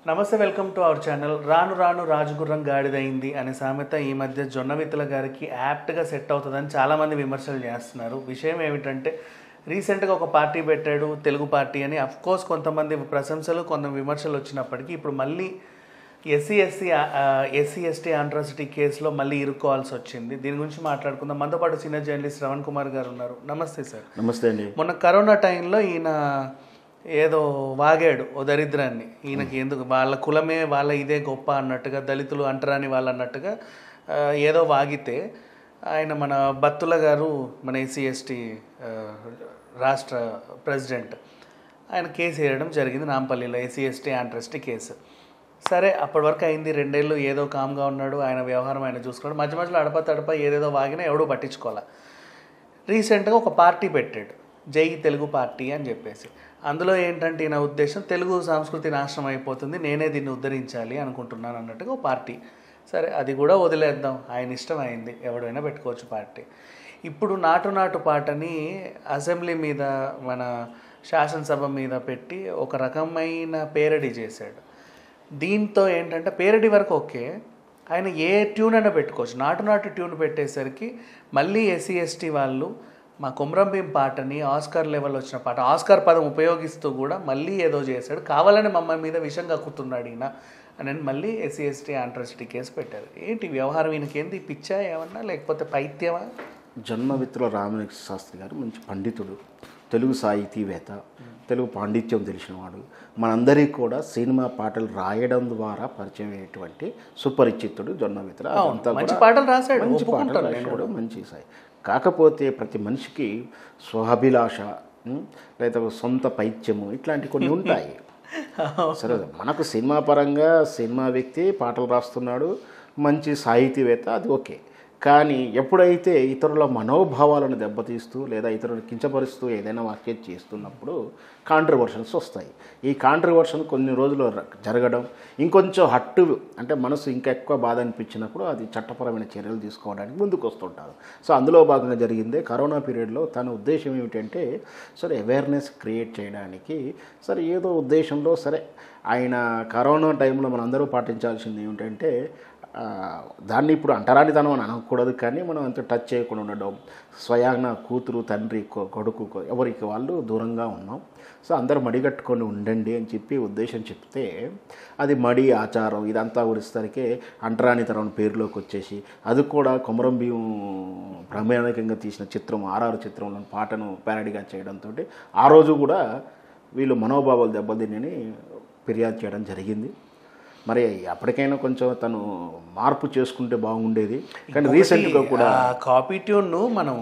నమస్తే welcome to our channel రాను రాను రాజగుర్రం గాడిదైంది అనే సామెత ఈ మధ్య జొన్నవిత్తుల గారికి యాప్ట్గా సెట్ అవుతుందని చాలామంది విమర్శలు చేస్తున్నారు విషయం ఏమిటంటే రీసెంట్గా ఒక పార్టీ పెట్టాడు తెలుగు పార్టీ అని కోర్స్ కొంతమంది ప్రశంసలు కొంత విమర్శలు వచ్చినప్పటికీ ఇప్పుడు మళ్ళీ SC SC SC ST atrocity కేసులో మళ్ళీ ఇరుక్కోవాల్సి వచ్చింది దీని గురించి మాట్లాడుకుందాం మనతో పాటు సీనియర్ జర్నలిస్ట్ శ్రవణ్ కుమార్ గారు ఉన్నారు నమస్తే సార్ నమస్తే అండి మొన్న కరోనా టైంలో ఈయన ఏదో వాగాడు ఓ దరిద్రాన్ని ఈయనకి ఎందుకు వాళ్ళ కులమే వాళ్ళ ఇదే గొప్ప అన్నట్టుగా దళితులు అంటరాని వాళ్ళు అన్నట్టుగా ఆ, ఏదో వాగితే ఆయన మన బత్తుల గారు మన ఎస్సీ ఎస్టీ రాష్ట్ర ప్రెసిడెంట్ ఆయన కేసు వేయడం జరిగింది నాంపల్లిలో ఎస్సీ ఎస్టీ ఆంట్రస్టీ కేసు సరే అప్పటి వరకు అయింది రెండేళ్ళు ఏదో కామ్గా ఉన్నాడు ఆయన వ్యవహారం ఆయన చూసుకున్నాడు మధ్య మధ్యలో అడప తడప ఏదేదో వాగినా ఎవడూ పట్టించుకోవాలి రీసెంట్గా ఒక పార్టీ పెట్టాడు జై తెలుగు పార్టీ అని చెప్పేసి అందులో ఏంటంటే ఈయన ఉద్దేశం తెలుగు సంస్కృతి నాశనం అయిపోతుంది నేనే దీన్ని ఉద్ధరించాలి అనుకుంటున్నాను అన్నట్టుగా ఒక పార్టీ సరే అది కూడా వదిలేద్దాం ఆయన ఇష్టం అయింది ఎవడైనా పెట్టుకోవచ్చు పార్టీ ఇప్పుడు నాటు నాటు పాటని అసెంబ్లీ మీద మన శాసనసభ మీద పెట్టి ఒక రకమైన పేరడీ చేశాడు దీంతో ఏంటంటే పేరడీ వరకు ఓకే ఆయన ఏ ట్యూన్ అయినా పెట్టుకోవచ్చు నాటు నాటు ట్యూన్ పెట్టేసరికి మళ్ళీ ఎస్సీ ఎస్టీ వాళ్ళు మా కుమ్రం భీం పాటని ఆస్కార్ లెవెల్ వచ్చిన పాట ఆస్కార్ పదం ఉపయోగిస్తూ కూడా మళ్ళీ ఏదో చేశాడు కావాలని మమ్మల్ని మీద విషం కక్కుతున్నాడు ఈయన అని మళ్ళీ ఎస్సీ ఎస్టీ ఆంట్రసిటీ కేసు పెట్టారు ఏంటి వ్యవహారం ఈయనకేంది పిచ్చా ఏమన్నా లేకపోతే పైత్యమా జన్మవిత్రుల రామలింగ శాస్త్రి గారు మంచి పండితుడు తెలుగు సాహితీవేత్త తెలుగు పాండిత్యం తెలిసినవాడు మనందరికీ కూడా సినిమా పాటలు రాయడం ద్వారా పరిచయం అయ్యేటువంటి సుపరిచితుడు జొన్నవిత్ర అదంతా మంచి కూడా పాటలు రాశాడు మంచి పాటలు ఒప్పుకుంటాను నేను రాశాడు మంచి సాయి కాకపోతే ప్రతి మనిషికి స్వభిలాష ఉం, లేదా సొంత పైత్యము ఇట్లాంటి కొన్ని ఉంటాయి సరే మనకు సినిమా పరంగా సినిమా వ్యక్తి పాటలు రాస్తున్నాడు మంచి సాహితీవేత్త అది ఓకే కానీ ఎప్పుడైతే ఇతరుల మనోభావాలను దెబ్బతీస్తూ లేదా ఇతరులను కించపరుస్తూ ఏదైనా వాక్యం చేస్తున్నప్పుడు కాంట్రవర్షన్స్ వస్తాయి ఈ కాంట్రవర్షన్ కొన్ని రోజులు ర- జరగడం ఇంకొంచెం హట్టు అంటే మనసు ఇంకా ఎక్కువ బాధ అనిపించినప్పుడు అది చట్టపరమైన చర్యలు తీసుకోవడానికి ముందుకు వస్తుంటారు సో అందులో భాగంగా జరిగిందే కరోనా పీరియడ్లో తన ఉద్దేశం ఏమిటంటే సరే అవేర్నెస్ క్రియేట్ చేయడానికి సరే ఏదో ఉద్దేశంలో సరే ఆయన కరోనా టైంలో మనందరూ పాటించాల్సింది ఏమిటంటే ఆ, దాన్ని ఇప్పుడు అంటరానితనం అని అనకూడదు కానీ మనం అంత టచ్ చేయకుండా ఉండడం స్వయాన కూతురు తండ్రి కొ- కొడుకు కొ- ఎవరికి వాళ్ళు దూరంగా ఉన్నాం సో అందరూ మడిగట్టుకొని ఉండండి అని చెప్పి ఉద్దేశం చెప్తే అది మడి ఆచారం ఇదంతా ఉడిసరికి అంటరానితనం పేరులోకి వచ్చేసి అది కూడా కొమరం భీం ప్రమాణికంగా తీసిన చిత్రం ఆర్ఆర్ చిత్రంలోని పాటను ప్యారడీగా చేయడంతో ఆ రోజు కూడా వీళ్ళు మనోభావాలు దెబ్బతిని ఫిర్యాదు చేయడం జరిగింది మరి అప్పటికైనా కొంచెం తను మార్పు చేసుకుంటే బాగుండేది కానీ రీసెంట్గా కూడా ఆ కాపీ ట్యూన్ను మనం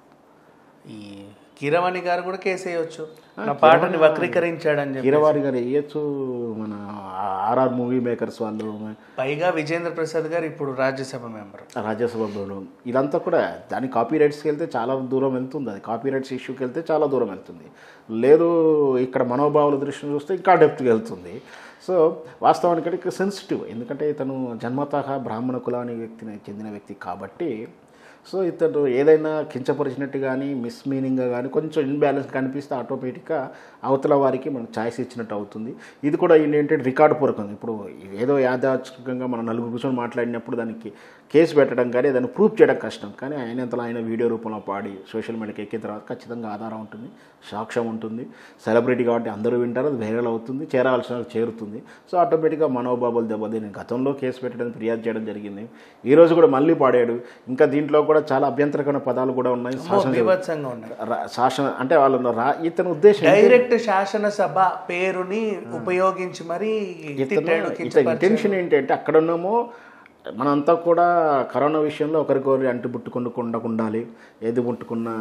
ఈ కీరవాణి గారు కూడా కేసు వేయొచ్చు నా పాటని వక్రీకరించాడని చెప్పి కీరవారి గారు వేయచ్చు మన ఆర్ఆర్ మూవీ మేకర్స్ వాళ్ళు పైగా విజేంద్ర ప్రసాద్ గారు ఇప్పుడు రాజ్యసభ మెంబర్ రాజ్యసభలో ఇదంతా కూడా దాని కాపీ రైట్స్కి వెళ్తే చాలా దూరం వెళ్తుంది అది కాపీ రైట్స్ ఇష్యూకి వెళ్తే చాలా దూరం వెళ్తుంది లేదు ఇక్కడ మనోభావాల దృష్టిని చూస్తే ఇంకా డెప్త్కి వెళ్తుంది సో వాస్తవానికి ఇక్కడ సెన్సిటివ్ ఎందుకంటే ఇతను జన్మతః బ్రాహ్మణ కులానికి వ్యక్తిని చెందిన వ్యక్తి కాబట్టి సో ఇతడు ఏదైనా కించపరిచినట్టు కానీ మిస్మీనింగ్గా కానీ కొంచెం ఇన్బ్యాలెన్స్ కనిపిస్తే ఆటోమేటిక్గా అవతల వారికి మనకు ఛాయిస్ ఇచ్చినట్టు అవుతుంది ఇది కూడా ఏంటంటే రికార్డు పూర్వకంగా ఇప్పుడు ఏదో యాదాచికంగా మనం నలుగురు కూర్చొని మాట్లాడినప్పుడు దానికి కేసు పెట్టడం కానీ దాన్ని ప్రూఫ్ చేయడం కష్టం కానీ ఆయనంతలో ఆయన వీడియో రూపంలో పాడి సోషల్ మీడియాకి ఎక్కిన తర్వాత ఖచ్చితంగా ఆధారం ఉంటుంది సాక్ష్యం ఉంటుంది సెలబ్రిటీ కాబట్టి అందరూ వింటారు అది వైరల్ అవుతుంది చేరాల్సిన వాళ్ళకి చేరుతుంది సో ఆటోమేటిక్గా మనోబాబులు దెబ్బతిని గతంలో కేసు పెట్టడం ఫిర్యాదు చేయడం జరిగింది ఈ రోజు కూడా మళ్ళీ పాడాడు ఇంకా దీంట్లో కూడా చాలా అభ్యంతరకరమైన పదాలు కూడా ఉన్నాయి శాసన బీభత్సంగా ఉన్నాయి రా- శాసన అంటే వాళ్ళు రా ఇతని ఉద్దేశం డైరెక్ట్ శాసనసభ పేరుని ఉపయోగించి మరీ ఇతను తిట్టాడు ఇతని కించపరిచాడు. ఇంటెన్షన్ ఏంటంటే అక్కడ ఉన్నామో మనంతా కూడా కరోనా విషయంలో ఒకరికొకరి అంటు పుట్టుకుండా ఉండాలి ఏది ముట్టుకున్నా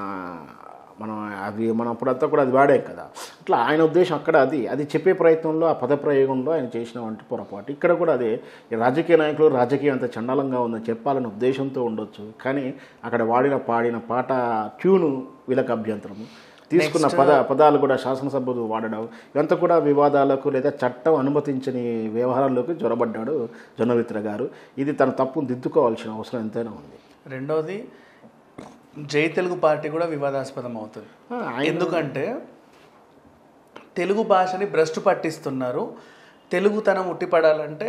మనం అవి మనం అప్పుడంతా కూడా అది వాడాం కదా అట్లా ఆయన ఉద్దేశం అక్కడ అది అది చెప్పే ప్రయత్నంలో ఆ పద ప్రయోగంలో ఆయన చేసిన వంటి పొరపాటు ఇక్కడ కూడా అదే ఈ రాజకీయ నాయకులు రాజకీయం అంత చండాలంగా ఉందని చెప్పాలనే ఉద్దేశంతో ఉండొచ్చు కానీ అక్కడ వాడిన పాడిన పాట ట్యూను వీళ్ళకి అభ్యంతరము తీసుకున్న పద పదాలు కూడా శాసనసభ్యులు వాడడం ఇదంతా కూడా వివాదాలకు లేదా చట్టం అనుమతించని వ్యవహారాల్లోకి జొరబడ్డాడు జొన్నవిత్ర గారు ఇది తన తప్పును దిద్దుకోవాల్సిన అవసరం ఎంతైనా ఉంది రెండోది జై తెలుగు పార్టీ కూడా వివాదాస్పదం అవుతుంది ఆ, ఎందుకంటే తెలుగు భాషని భ్రష్టు పట్టిస్తున్నారు తెలుగుతనం ఉట్టిపడాలంటే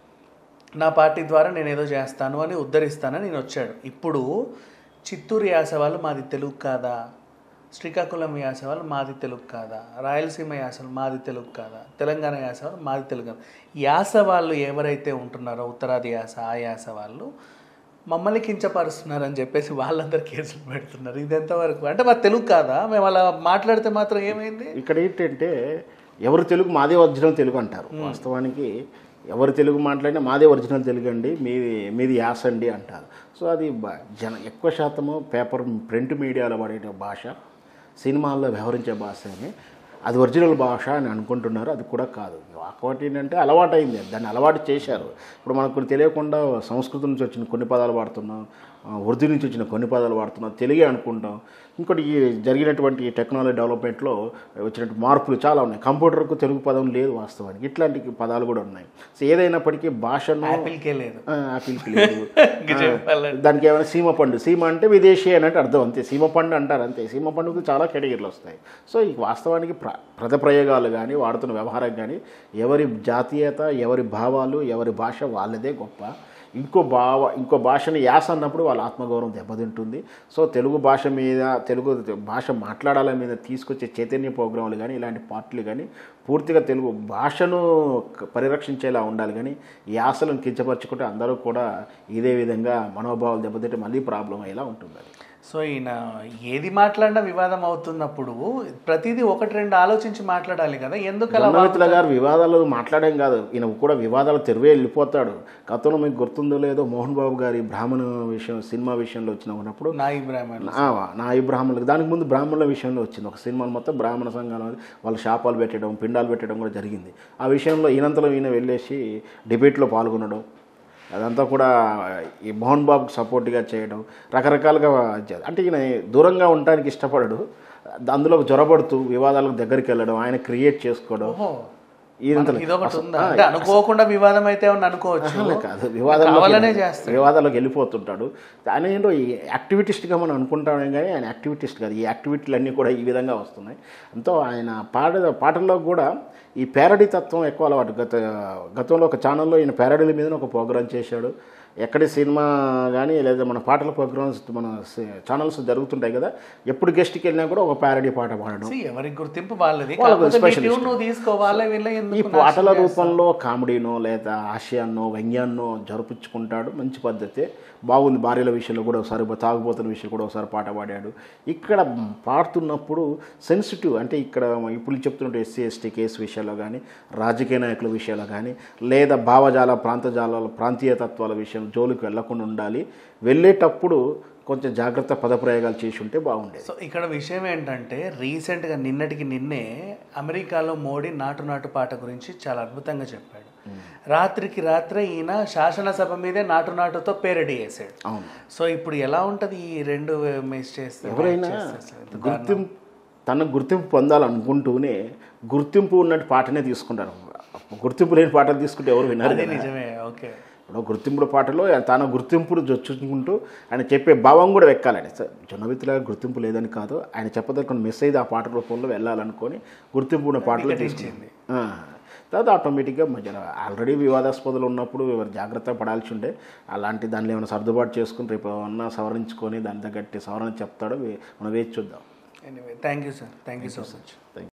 నా పార్టీ ద్వారా నేను ఏదో చేస్తాను అని ఉద్ధరిస్తానని నేను వచ్చాడు ఇప్పుడు చిత్తూరు యాస వాళ్ళు మాది తెలుగు కాదా శ్రీకాకుళం యాస వాళ్ళు మాది తెలుగు కాదా రాయలసీమ యాస వాళ్ళు మాది తెలుగు కాదా తెలంగాణ యాస వాళ్ళు మాది తెలుగు కాదా యాస వాళ్ళు ఎవరైతే ఉంటున్నారో ఉత్తరాది యాస ఆ యాస వాళ్ళు మమ్మల్ని కించపరుస్తున్నారని చెప్పేసి వాళ్ళందరూ కేసులు పెడుతున్నారు ఇది ఎంతవరకు అంటే మా తెలుగు కాదా మేము అలా మాట్లాడితే మాత్రం ఏమైంది ఇక్కడ ఏంటంటే ఎవరు తెలుగు మాదే ఒరిజినల్ తెలుగు అంటారు వాస్తవానికి ఎవరు తెలుగు మాట్లాడినా మాదే ఒరిజినల్ తెలుగు అండి మీది మీది యాస అండి అంటారు సో అది బ- జన ఎక్కువ శాతము పేపర్ ప్రింట్ మీడియాలో వాడే భాష సినిమాల్లో వ్యవహరించే భాష అని అది ఒరిజినల్ భాష అని అనుకుంటున్నారు అది కూడా కాదు ఒకటి ఏంటంటే అలవాటైంది దాన్ని అలవాటు చేశారు ఇప్పుడు మనకు కొన్ని తెలియకుండా సంస్కృతం నుంచి వచ్చిన కొన్ని పదాలు వాడుతున్నాం ఆ, ఉర్దూ నుంచి వచ్చిన కొన్ని పదాలు వాడుతున్నాం తెలుగే అనుకుంటాం ఇంకోటి ఈ జరిగినటువంటి ఈ టెక్నాలజీ డెవలప్మెంట్లో వచ్చినట్టు మార్పులు చాలా ఉన్నాయి కంప్యూటర్కు తెలుగు పదం లేదు వాస్తవానికి ఇట్లాంటి పదాలు కూడా ఉన్నాయి సో ఏదైనప్పటికీ భాషను యాపిల్కే లేదు ఆ, ఆపిల్కి లేదు ఇంక చెప్పాలంటే దానికి ఏమైనా సీమ పండు సీమ అంటే విదేశీ అన్నట్టు అర్థం అంతే సీమ పండు అంటారు అంతే సీమ పండుగకు చాలా కేటగిరీలు వస్తాయి సో ఈ వాస్తవానికి ప్ర ప్రజ ప్రయోగాలు కానీ వాడుతున్న వ్యవహారం కానీ ఎవరి జాతీయత ఎవరి భావాలు ఎవరి భాష వాళ్ళదే గొప్ప ఇంకో భావ ఇంకో భాషని యాస అన్నప్పుడు వాళ్ళ ఆత్మగౌరవం దెబ్బతింటుంది సో తెలుగు భాష మీద తెలుగు భాష మాట్లాడాల మీద తీసుకొచ్చే చైతన్య ప్రోగ్రాములు కానీ ఇలాంటి పార్టీలు కానీ పూర్తిగా తెలుగు భాషను క- పరిరక్షించేలా ఉండాలి కానీ యాసలను కించపరచుకుంటే అందరూ కూడా ఇదే విధంగా మనోభావాలు దెబ్బతింటే మళ్ళీ ప్రాబ్లం అయ్యేలా ఉంటుంది అది సో ఈయన ఏది మాట్లాడినా వివాదం అవుతున్నప్పుడు ప్రతిదీ ఒకటి రెండు ఆలోచించి మాట్లాడాలి కదా ఎందుకు అలా జొన్నమిత్రుల గారు వివాదాలు మాట్లాడడం కాదు ఈయన కూడా వివాదాలు తెరివే వెళ్ళిపోతాడు గతంలో మీకు గుర్తుందో లేదో మోహన్ బాబు గారి బ్రాహ్మణ విషయం సినిమా విషయంలో వచ్చిన ఉన్నప్పుడు నా ఇబ్రాహిం ఆ, నా ఈ బ్రాహ్మణులకు దానికి ముందు బ్రాహ్మణుల విషయంలో వచ్చింది ఒక సినిమాలు మొత్తం బ్రాహ్మణ సంఘాలు వాళ్ళ శాపాలు పెట్టడం పిండాలు పెట్టడం కూడా జరిగింది ఆ విషయంలో ఈయనంతలో ఈయన వెళ్ళేసి డిబేట్లో పాల్గొనడం అదంతా కూడా ఈ మోహన్ బాబుకి సపోర్ట్గా చేయడం రకరకాలుగా చే- అంటే ఈయన దూరంగా ఉండడానికి ఇష్టపడడు అందులో జ్వరపడుతూ వివాదాలకు దగ్గరికి వెళ్ళడం ఆయన క్రియేట్ చేసుకోవడం ఓహో ఈయనంతలో ఇదొకటి ఉందా అంటే అనుకోకుండా వివాదం అయితే ఏమన్నా అనుకోవచ్చు అసలు కాదు వివాదాల్లోకి కావాలనే చేస్తాడు వివాదాల్లోకి వెళ్ళిపోతుంటాడు ఆయన ఏంటో ఈ యాక్టివిటిస్ట్గా మనం అనుకుంటామే కానీ ఆయన యాక్టివిటిస్ట్ కాదు ఈ యాక్టివిటీలన్నీ కూడా ఈ విధంగా వస్తున్నాయి అంతో ఆయన పాట పాటల్లో కూడా ఈ ప్యారడీ తత్వం ఎక్కువ అలవాటు గత గతంలో ఒక ఛానల్లో ఈయన ప్యారడీల మీద ఒక ప్రోగ్రామ్ చేశాడు ఎక్కడి సినిమా కానీ లేదా మన పాటల ప్రోగ్రామ్స్ మన ఛానల్స్ జరుగుతుంటాయి కదా ఎప్పుడు గెస్ట్కి వెళ్ళినా కూడా ఒక ప్యారడీ పాట పాడడం See, ఎవరి గుర్తింపు వాళ్ళది వాళ్ళకు కాకపోతే నీ specialist. tune నువ్వు తీసుకోవాలి వీళ్ళ ఈ ఎందుకు పాటల రూపంలో కామెడీనో లేదా హాస్యాన్నో వ్యంగ్యాన్నో జరుపుచ్చుకుంటాడు మంచి పద్ధతే బాగుంది భార్యల విషయంలో కూడా ఒకసారి తాగుబోతుల విషయం కూడా ఒకసారి పాట పాడాడు ఇక్కడ పాడుతున్నప్పుడు సెన్సిటివ్ అంటే ఇక్కడ ఇప్పుడు చెప్తున్నట్టు ఎస్సీ ఎస్టీ కేసు విషయాల్లో కానీ రాజకీయ నాయకుల విషయాల్లో కానీ లేదా భావజాల ప్రాంతజాలాల ప్రాంతీయ తత్వాల విషయం జోలికి వెళ్లకుండా ఉండాలి వెళ్ళేటప్పుడు కొంచెం జాగ్రత్త పదప్రయోగాలు చేసి ఉంటే బాగుండేది సో ఇక్కడ విషయం ఏంటంటే రీసెంట్గా నిన్నటికి నిన్నే అమెరికాలో మోడీ నాటు నాటు పాట గురించి చాలా అద్భుతంగా చెప్పాడు రాత్రికి రాత్రే ఈయన శాసనసభ మీదే నాటు నాటుతో పేరడి వేసాడు అవును సో ఇప్పుడు ఎలా ఉంటుంది ఈ రెండు మిస్ చేస్తే ఎవరైనా చేస్తే అసలు? గుర్తింపు తన గుర్తింపు పొందాలనుకుంటూనే గుర్తింపు ఉన్నట్టు పాటనే తీసుకుంటారు గుర్తింపు లేని పాటలు తీసుకుంటే ఎవరు విన్నారు అది కదా నిజమే ఓకే ఇప్పుడు గుర్తింపుడు పాటలో తన గుర్తింపును జొచ్చుకుంటూ ఆయన చెప్పే భావం కూడా వెక్కాలండి స- జొన్నవిత్తుల గుర్తింపు లేదని కాదు ఆయన చెప్పదలుకున్న మెసేజ్ ఆ పాట రూపంలో వెళ్ళాలనుకొని గుర్తింపు ఉన్న పాటలు తీసుకుంది ఆ. తర్వాత ఆటోమేటిక్గా మధ్యలో ఆల్రెడీ వివాదాస్పదలు ఉన్నప్పుడు ఎవరు జాగ్రత్త పడాల్సి ఉండే అలాంటి దానిలో ఏమైనా సర్దుబాటు చేసుకుని రేపు ఏమన్నా సవరించుకొని దాని తగ్గట్టి సవరణ చెప్తాడో వే- మనం వేచి చూద్దాం anyway thank you sir thank you so much thank you